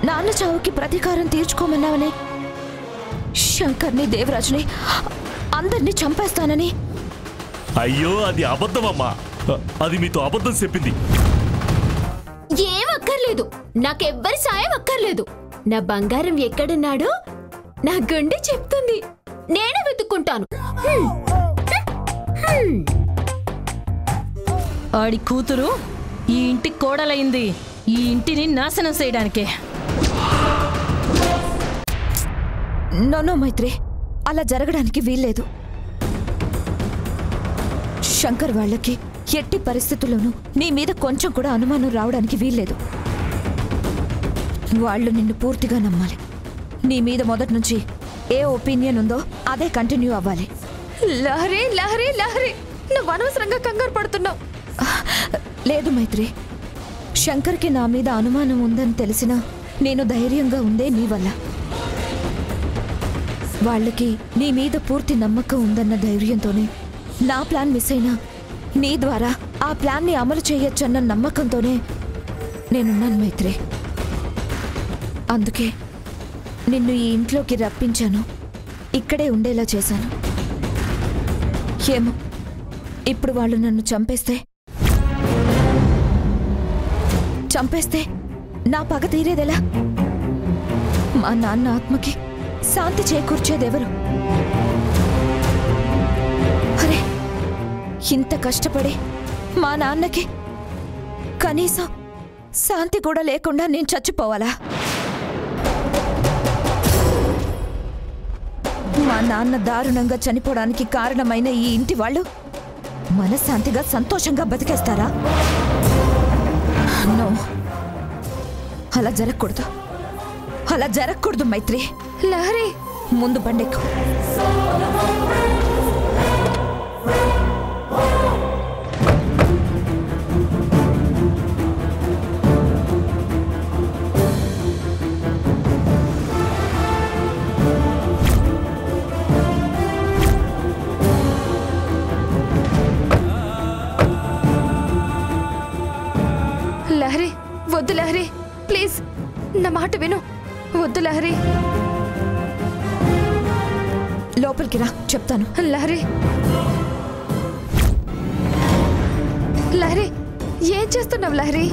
నాన్న చావుకి ప్రతీకారం తీర్చుకోమన్నావని శంకర్ని దేవరాజుని అందరినీ చంపేస్తానని అయ్యో అది అబద్ధమమ్మా అది మీతో అబద్ధం చెప్పింది ఏం అక్కర్లేదు నాకెవ్వరి సాయం అక్కర్లేదు నా బంగారం ఎక్కడున్నాడో నా గుండె చెప్తుంది నేనే వెతుక్కుంటాను హ్మ్. హ్మ్. ఆడి కూతురు ఈ ఇంటి కోడలైంది ఈ ఇంటిని నాశనం చేయడానికే నోనో మైత్రి అలా జరగడానికి వీల్లేదు శంకర్ వాళ్ళకి ఎట్టి పరిస్థితుల్లోనూ నీ మీద కొంచెం కూడా అనుమానం రావడానికి వీల్లేదు వాళ్ళు నిన్ను పూర్తిగా నమ్మాలి నీ మీద మొదటి నుంచి ఏ ఒపీనియన్ ఉందో అదే కంటిన్యూ అవ్వాలి లహరి లహరి లహరి నువ్వు అనవసరంగా కంగారు పడుతున్నావు లేదు మైత్రి శంకర్కి నా మీద అనుమానం ఉందని తెలిసినా నేను ధైర్యంగా ఉందే నీ వల్ల వాళ్ళకి నీ మీద పూర్తి నమ్మకం ఉందన్న ధైర్యంతోనే నా ప్లాన్ మిస్ అయినా నీ ద్వారా ఆ ప్లాన్ని అమలు చేయొచ్చన్న నమ్మకంతోనే నేనున్నాను మైత్రి అందుకే నిన్ను ఈ ఇంట్లోకి రప్పించాను ఇక్కడే ఉండేలా చేశాను ఏమో ఇప్పుడు వాళ్ళు నన్ను చంపేస్తే చంపేస్తే నా పగ తీరేదెలా మా నాన్న ఆత్మకి శాంతి చేకూర్చేదెవరు అరే ఇంత కష్టపడి మా నాన్నకి కనీసం శాంతి కూడా లేకుండా నేను చచ్చిపోవాలా మా నాన్న దారుణంగా చనిపోవడానికి కారణమైన ఈ ఇంటి వాళ్ళు మనశ్శాంతిగా సంతోషంగా బతికేస్తారా నో అలా జరగకూడదు అలా జరగకూడదు మైత్రి లహరి ముందు బండెక్కు లహరి వద్దు లహరి ప్లీజ్ నా మాట విను వద్దు లహరి లోపలికి రా చెప్తాను లహరి లహరి ఏం చేస్తున్నావు లహరి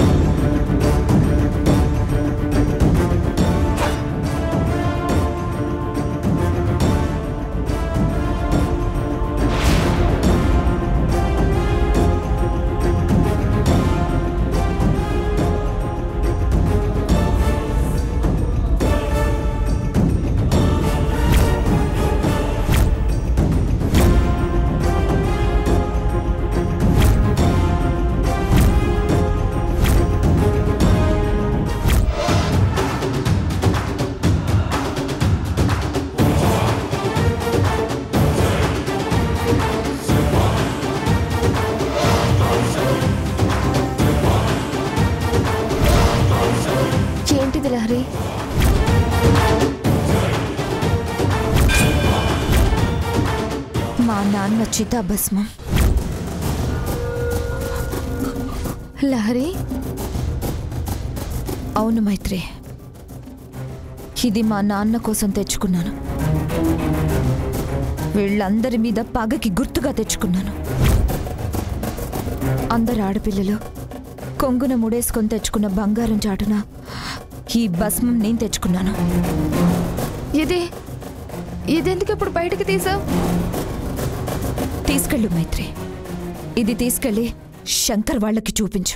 ఏంటిది లహరి మా నాన్న చితాభస్మం లహరి అవును మైత్రి ఇది మా నాన్న కోసం తెచ్చుకున్నాను వీళ్ళందరి మీద పగకి గుర్తుగా తెచ్చుకున్నాను అందరు ఆడపిల్లలు కొంగున ముడేసుకొని తెచ్చుకున్న బంగారం చాటున ఈ భస్మం నేను తెచ్చుకున్నాను ఇది ఇదెందుకు ఇప్పుడు బయటకు తీసావు తీసుకెళ్ళు మైత్రి ఇది తీసుకెళ్ళి శంకర్ వాళ్ళకి చూపించు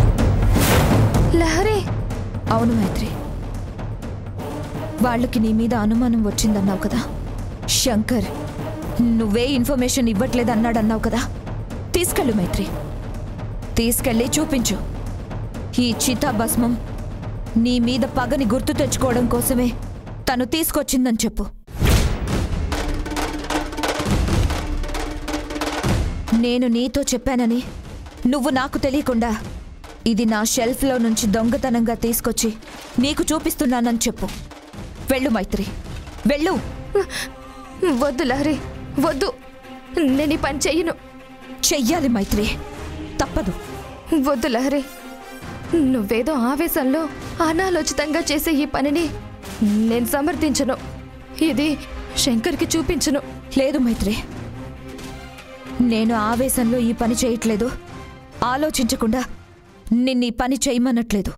లహరి అవును మైత్రి వాళ్ళకి నీ మీద అనుమానం వచ్చిందన్నావు కదా శంకర్ నువ్వే ఇన్ఫర్మేషన్ ఇవ్వట్లేదన్నాడన్నావు కదా తీసుకెళ్ళు మైత్రి తీసుకెళ్ళి చూపించు ఈ చితాభస్మం నీ మీద పగని గుర్తు తెచ్చుకోవడం కోసమే తను తీసుకొచ్చిందని చెప్పు నేను నీతో చెప్పానని నువ్వు నాకు తెలియకుండా ఇది నా షెల్ఫ్లో నుంచి దొంగతనంగా తీసుకొచ్చి నీకు చూపిస్తున్నానని చెప్పు వెళ్ళు మైత్రి వెళ్ళు వద్దు లహరి వద్దు నేను ఈ పని చెయ్యను చెయ్యాలి మైత్రి తప్పదు వద్దు లహరి నువ్వేదో ఆవేశంలో అనాలోచితంగా చేసే ఈ పనిని నేను సమర్థించను ఇది శంకర్కి చూపించను లేదు మైత్రి నేను ఆవేశంలో ఈ పని చేయట్లేదు ఆలోచించకుండా నిన్ను ఈ పని చేయమనట్లేదు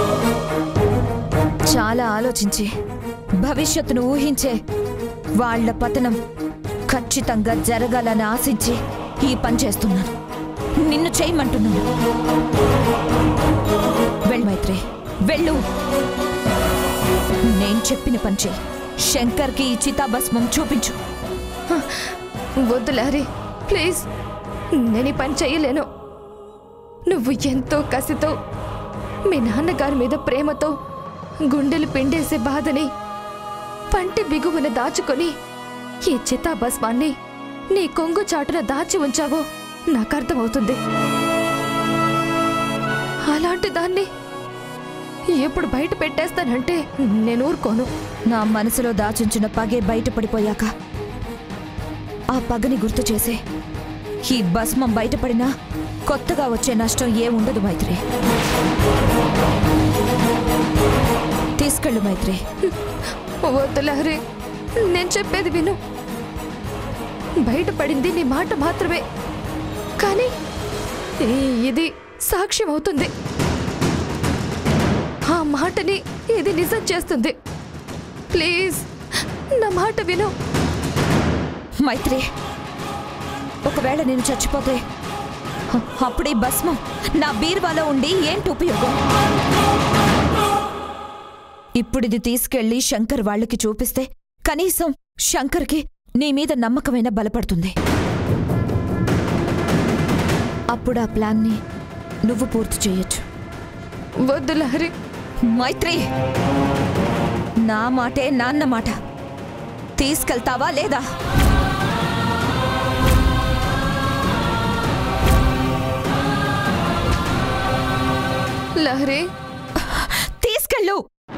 చాలా ఆలోచించి భవిష్యత్తును ఊహించే వాళ్ళ పతనం ఖచ్చితంగా జరగాలని ఆశించి ఈ పని చేస్తున్నాను నిన్ను చేయమంటున్నాను వెళ్ళు మైత్రి వెళ్ళు నేను చెప్పిన పని చెయ్యి శంకర్కి ఈ చితాభస్మం చూపించు వద్దు లహరి ప్లీజ్ నేను ఈ పని చెయ్యలేను నువ్వు ఎంతో కసితో మీ నాన్నగారి మీద ప్రేమతో గుండెలు పిండేసే బాధని పంటి బిగువున దాచుకొని ఈ చితాభస్మాన్ని నీ కొంగు చాటున దాచి ఉంచావో నాకు అర్థమవుతుంది అలాంటి దాన్ని ఎప్పుడు బయట పెట్టేస్తానంటే నేను ఊరుకోను నా మనసులో దాచుంచిన పగే బయటపడిపోయాక ఆ పగని గుర్తు చేసి ఈ భస్మం బయటపడినా కొత్తగా వచ్చే నష్టం ఏముండదు మైత్రి తీసుకెళ్ళు మైత్రి వద్దు లహరి నేను చెప్పేది విను బయటపడింది నీ మాట మాత్రమే కానీ ఈ- ఇది సాక్ష్యం అవుతుంది ఆ మాటని ఇది నిజం చేస్తుంది ప్లీజ్ నా మాట విను మైత్రి ఒకవేళ నేను చచ్చిపోతే అ- అప్పుడే భస్మం నా బీరువాలో ఉండి ఏంటి ఉపయోగం ఇప్పుడిది తీసుకెళ్లి శంకర్ వాళ్ళకి చూపిస్తే కనీసం శంకర్కి నీ మీద నమ్మకమైన బలపడుతుంది అప్పుడు ఆ ప్లాన్ని నువ్వు పూర్తి చేయొచ్చు వద్దు లహరి మైత్రి నా మాటే నాన్న మాట తీసుకెళ్తావా లేదా లహరి తీసుకెళ్ళు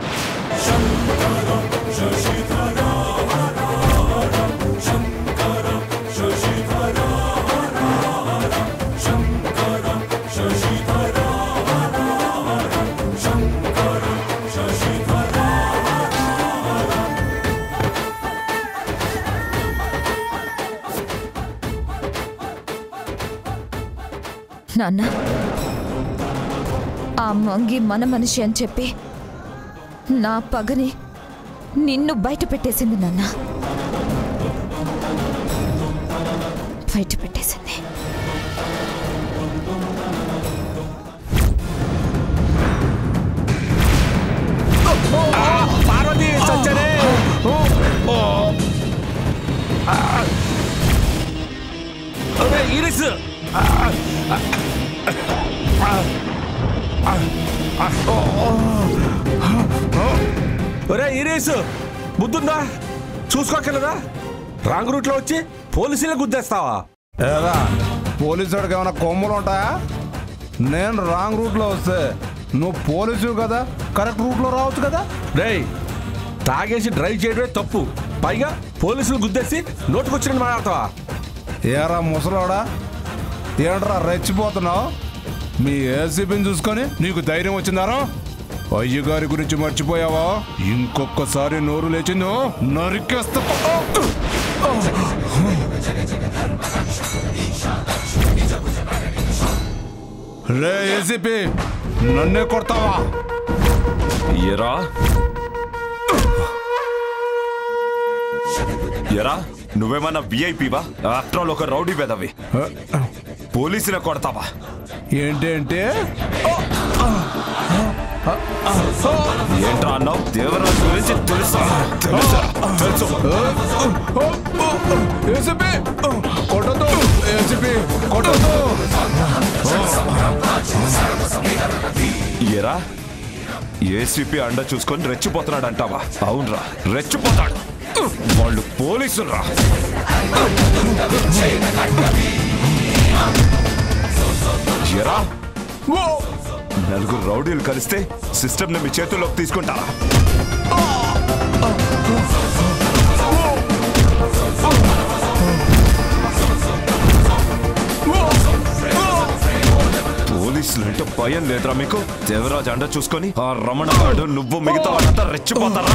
నాన్న ఆ మంగి మన మనిషి అని చెప్పి నా పగని నిన్ను బయట పెట్టేసింది నాన్న బయట పెట్టేసింది పార్వతి చచ్చనే ఇరిస్ ఒరే ఇరీస్ బుద్ధుందా చూసుకోకలేదా రాంగ్ రూట్ లో వచ్చి పోలీసులు గుద్దేస్తావా ఏరా పోలీసు వాడికి ఏమైనా కొమ్ములు ఉంటాయా నేను రాంగ్ రూట్లో వస్తే నువ్వు పోలీసు కదా కరెక్ట్ రూట్లో రావచ్చు కదా రేయ్ తాగేసి డ్రైవ్ చేయడమే తప్పు పైగా పోలీసులు గుద్దేసి నోటుకొచ్చినట్టు మాట్లాడతావా ఏరా ముసలోడా ఏంట్రా రెచ్చిపోతున్నావు మీ ఏసీపీని చూసుకొని నీకు ధైర్యం వచ్చిందారా అయ్యగారి గురించి మర్చిపోయావా ఇంకొకసారి నోరు లేచిందో నరికేస్తా రే ఏసీపీ నన్నే కొడతావా ఎరా ఎరా నువ్వేమన్నా విఐపివా ఆఫ్టర్ ఆల్ ఒక రౌడీ పెదవి పోలీసులే కొడతావా ఏంటంటే ఏంట్రా అన్నావు దేవరాజు గురించి తెలుసా తెలుసా తెలుసు ఏసీపీ కొట్టదు ఏసీపీ కొట్టదు ఎరా ఏసీపీ అండ చూసుకొని రెచ్చిపోతున్నాడు అంటావా అవునరా రెచ్చిపోతాడు వాళ్ళు పోలీసులు రా ఎరా నలుగురు రౌడీలు కలిస్తే సిస్టమ్ ని మీ చేతుల్లోకి తీసుకుంటారా పోలీసులు అంటే భయం లేదురా మీకు దేవరాజ్ అండ చూసుకొని ఆ రమణ వాడు నువ్వు మిగతా వాళ్ళంతా రెచ్చిపోతారా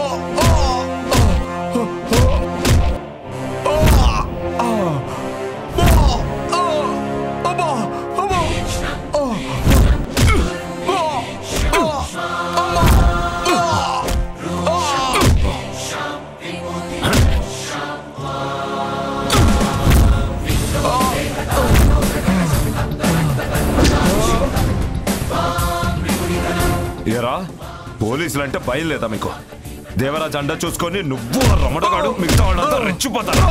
ఏరా పోలీసులు అంటే భయం లేదా మీకు దేవరాజ్ అండ చూసుకొని నువ్వు ఆ రమణగాడు మిగతా వాళ్ళంతా రెచ్చిపోతారా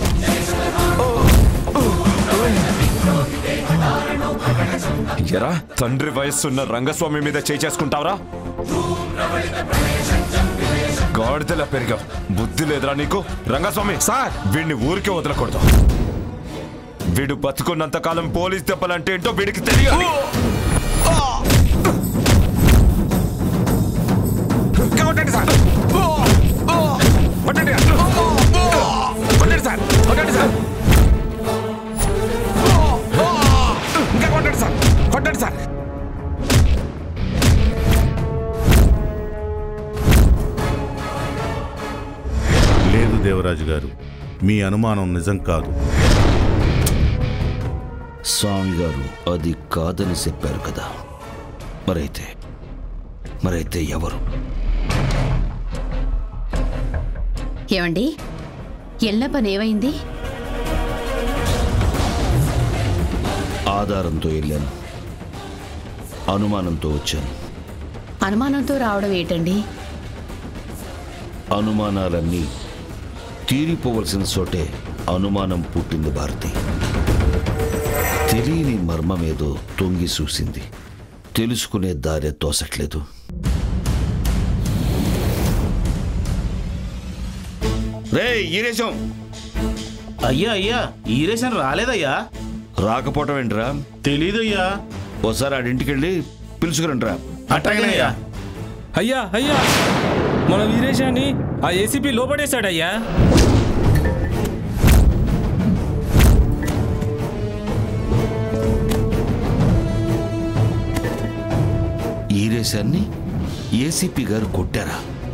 ఎరా తండ్రి వయస్సున్న రంగస్వామి మీద చేసుకుంటావరా గాడిదలా పెరిగావు బుద్ధి లేదురా నీకు రంగస్వామి సార్. వీడిని ఊరికే వదలకూడదు వీడు బతుకున్నంత కాలం పోలీస్ దెబ్బలంటే ఏంటో వీడికి తెలియాలి కొట్టండి సార్ కొట్టండి కొట్టండి సార్ కొట్టండి సార్ ఇంకా కొట్టండి సార్ కొట్టండి సార్ లేదు దేవరాజు గారు మీ అనుమానం నిజం కాదు స్వామి గారు అది కాదని చెప్పారు కదా మరైతే మరైతే ఎవరు ఏమండి ఎల్ల పని ఏమైంది ఆధారంతో వెళ్ళాను అనుమానంతో వచ్చాను అనుమానంతో రావడం ఏంటండి అనుమానాలన్నీ తీరిపోవలసిన చోటే అనుమానం పుట్టింది భారతి తెలియని మర్మమేదో తొంగి చూసింది తెలుసుకునే దారే తోసట్లేదు రే ఈరేశం అయ్యా అయ్యా ఈరేషన్ రాలేదయ్యా రాకపోవటం ఏంట్రా తెలీదయ్యా ఓసారి ఆడింటికి వెళ్ళి పిలుచుకురంట్రా అట్టగనయ్యా అయ్యా అయ్యా మన వీరేశాన్ని ఆ ఏసీపీ లోపడేశాడయ్యా ఈరేశాన్ని ఏసీపీ గారు కొట్టారా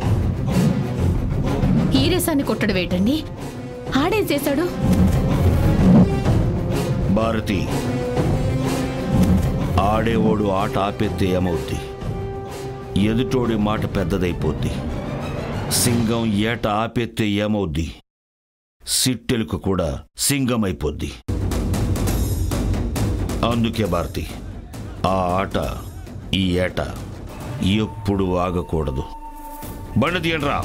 ఈరేసాన్ని కొట్టడం ఏంటండి ఆడేం చేశాడు భారతి ఆడేవాడు ఆట ఆపేస్తే ఏమవుద్ది ఎదుటోడి మాట పెద్దదైపోద్ది సింగం ఏట ఆపేస్తే ఏమవుద్ది సిట్టెలుక కూడా సింగం అయిపోద్ది అందుకే భారతి ఆ ఆట ఈ ఏట ఎప్పుడు ఆగకూడదు బండి తీయండిరా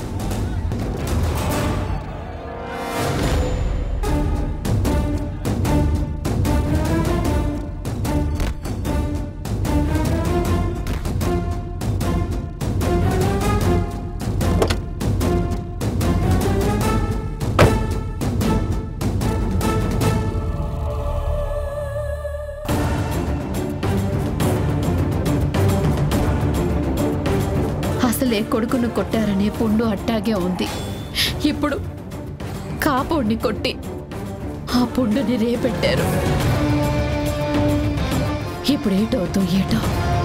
అసలే కొడుకును కొట్టారనే పుండు అట్టాగే ఉంది ఇప్పుడు కాపోడిని కొట్టి ఆ పుండుని రేపెట్టారు ఇప్పుడు ఏటవుతూ ఏటో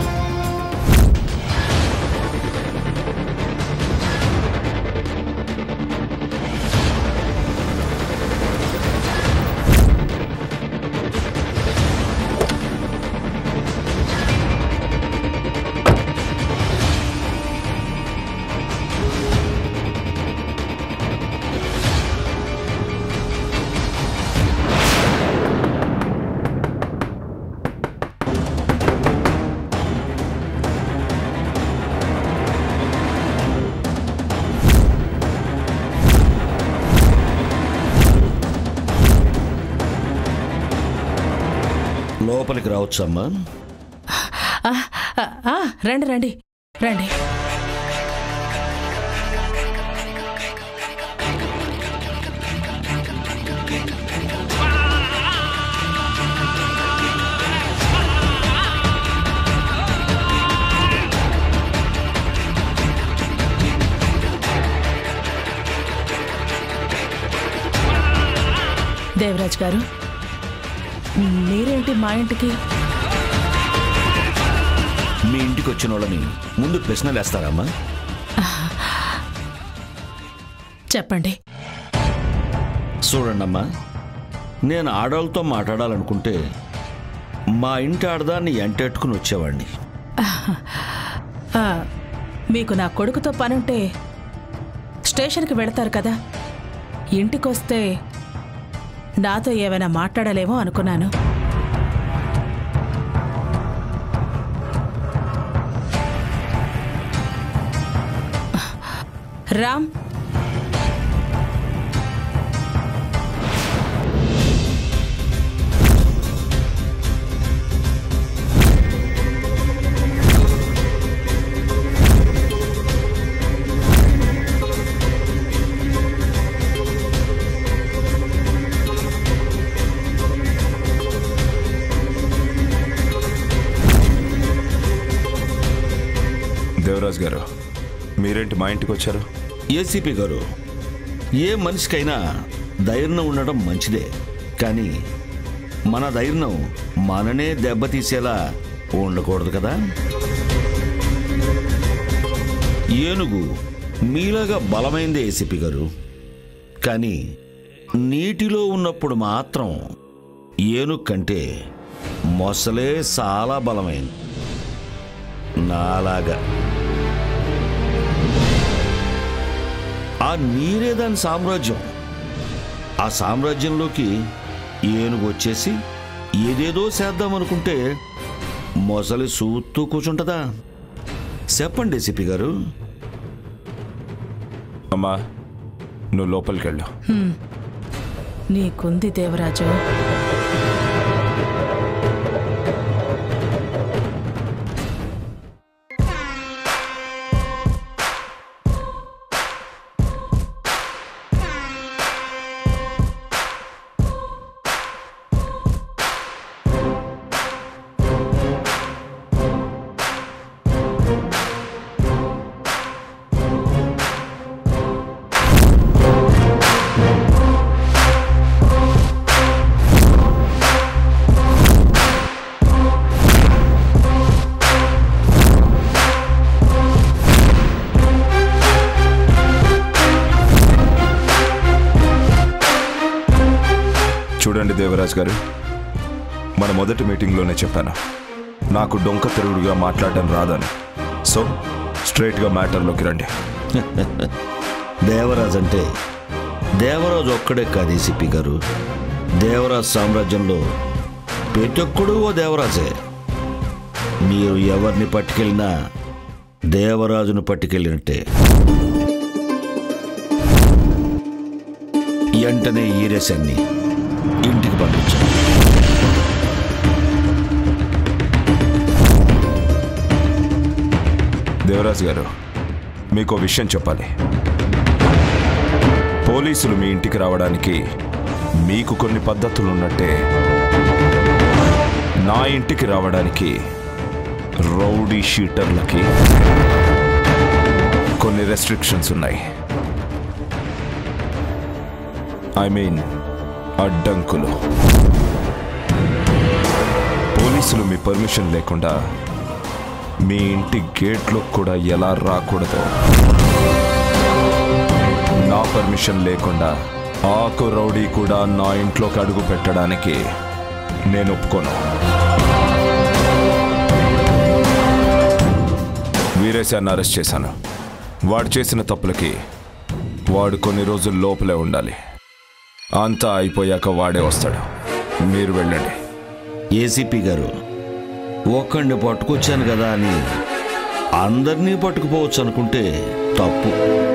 లోపలికి రావచ్చమ్మా ఆ, ఆ, ఆ, రండి రండి రండి దేవరాజ్ గారు మీరేంటి మా ఇంటికి మీ ఇంటికి వచ్చిన వాళ్ళని ముందు ప్రశ్నలు వేస్తారమ్మా చెప్పండి చూడండమ్మా నేను ఆడవాళ్ళతో మాట్లాడాలనుకుంటే మా ఇంటి ఆడదాన్ని ఎంటెట్టుకుని వచ్చేవాడిని ఆ, మీకు నా కొడుకుతో పనుంటే స్టేషన్కి వెళతారు కదా ఇంటికొస్తే నాతో ఏమైనా మాట్లాడలేమో అనుకున్నాను రామ్ దేవరాజ్ గారు మీరేంటి మా ఇంటికి వచ్చారు ఏసీపీ గారు ఏ మనిషికైనా ధైర్యం ఉండడం మంచిదే కానీ మన ధైర్యం మననే దెబ్బతీసేలా ఉండకూడదు కదా ఏనుగు మీలాగా బలమైందే ఏసీపీ గారు కానీ నీటిలో ఉన్నప్పుడు మాత్రం ఏనుగు కంటే మొసలే చాలా బలమైంది నాలాగా ఆ నీరే దాని సామ్రాజ్యం ఆ సామ్రాజ్యంలోకి ఏనుగు వచ్చేసి ఏదేదో చేద్దామనుకుంటే మొసలి సూత్తూ కూర్చుంటదా చెప్పండి సిపి గారు అమ్మా నువ్వు లోపలికి వెళ్ళు హ్మ్. నీకుంది దేవరాజు చూడండి దేవరాజ్ గారు మన మొదటి మీటింగ్లోనే చెప్పాను నాకు డొంక తిరుగుడుగా మాట్లాడడం రాదని సో స్ట్రైట్గా మ్యాటర్లోకి రండి దేవరాజ్ అంటే దేవరాజు ఒక్కడే కాదు సిపి గారు దేవరాజ్ సామ్రాజ్యంలో ప్రతి ఒక్కడు ఓ దేవరాజే మీరు ఎవరిని పట్టుకెళ్ళినా దేవరాజును పట్టుకెళ్ళినట్టే వెంటనే ఈరేశాన్ని ఇంటికి పంపించాను దేవరాజ్ గారు మీకు ఓ విషయం చెప్పాలి పోలీసులు మీ ఇంటికి రావడానికి మీకు కొన్ని పద్ధతులు ఉన్నట్టే నా ఇంటికి రావడానికి రౌడీ షీటర్లకి కొన్ని రెస్ట్రిక్షన్స్ ఉన్నాయి ఐ మీన్ అడ్డంకులు పోలీసులు మీ పర్మిషన్ లేకుండా మీ ఇంటి గేట్లో కూడా ఎలా రాకూడదు నా పర్మిషన్ లేకుండా ఆకు రౌడీ కూడా నా ఇంట్లోకి అడుగు పెట్టడానికి నేను ఒప్పుకోను వీరేశాన్ని అరెస్ట్ చేశాను వాడు చేసిన తప్పులకి వాడు కొన్ని రోజులు లోపలే ఉండాలి అంతా అయిపోయాక వాడే వస్తాడు మీరు వెళ్ళండి ఏసీపీ గారు ఒక్కడిని పట్టుకొచ్చాను కదా అని అందరినీ పట్టుకుపోవచ్చు అనుకుంటే తప్పు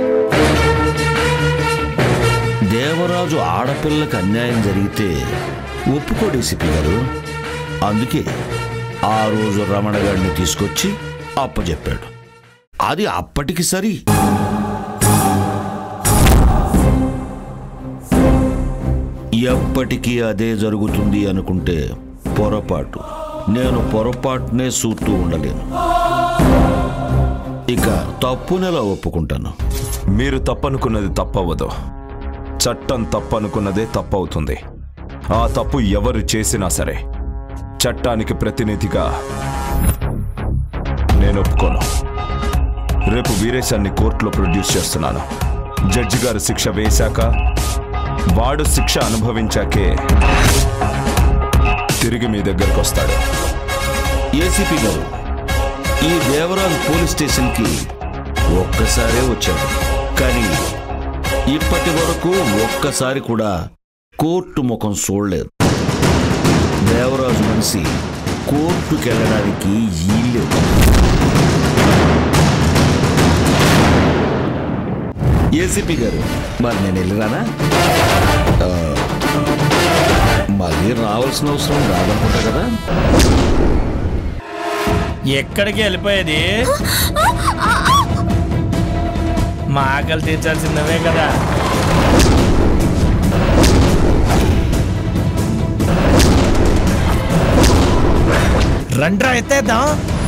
దేవరాజు ఆడపిల్లకి అన్యాయం జరిగితే ఒప్పుకోడు ఏసీపీ గారు అందుకే ఆ రోజు రమణ గారిని తీసుకొచ్చి అప్పచెప్పాడు అది అప్పటికి సరి ఎప్పటికీ అదే జరుగుతుంది అనుకుంటే పొరపాటు నేను పొరపాటునే చూస్తూ ఉండలేను ఇక తప్పునెలా ఒప్పుకుంటాను మీరు తప్పనుకున్నది తప్పవదు చట్టం తప్పనుకున్నదే తప్పవుతుంది ఆ తప్పు ఎవరు చేసినా సరే చట్టానికి ప్రతినిధిగా నేను ఒప్పుకోను రేపు వీరేశాన్ని కోర్టులో ప్రొడ్యూస్ చేస్తున్నాను జడ్జి గారు శిక్ష వేశాక వాడు శిక్ష అనుభవించాకే తిరిగి మీ దగ్గరకు వస్తాడు ఏసీపీ గారు ఈ దేవరాజు పోలీస్ స్టేషన్కి ఒక్కసారే వచ్చాడు కానీ ఇప్పటి వరకు ఒక్కసారి కూడా కోర్టు ముఖం చూడలేదు దేవరాజు మనిషి కోర్టుకి వెళ్ళడానికి ఈలేదు ఏసీపీ గారు మరి నేను వెళ్ళిరానా ఆ, మళ్ళీ రావాల్సిన అవసరం రాదనుకుంటా కదా ఎక్కడికి వెళ్ళిపోయేది మా ఆకలి తీర్చాల్సిందవే కదా రండ్రా ఎత్తేద్దాం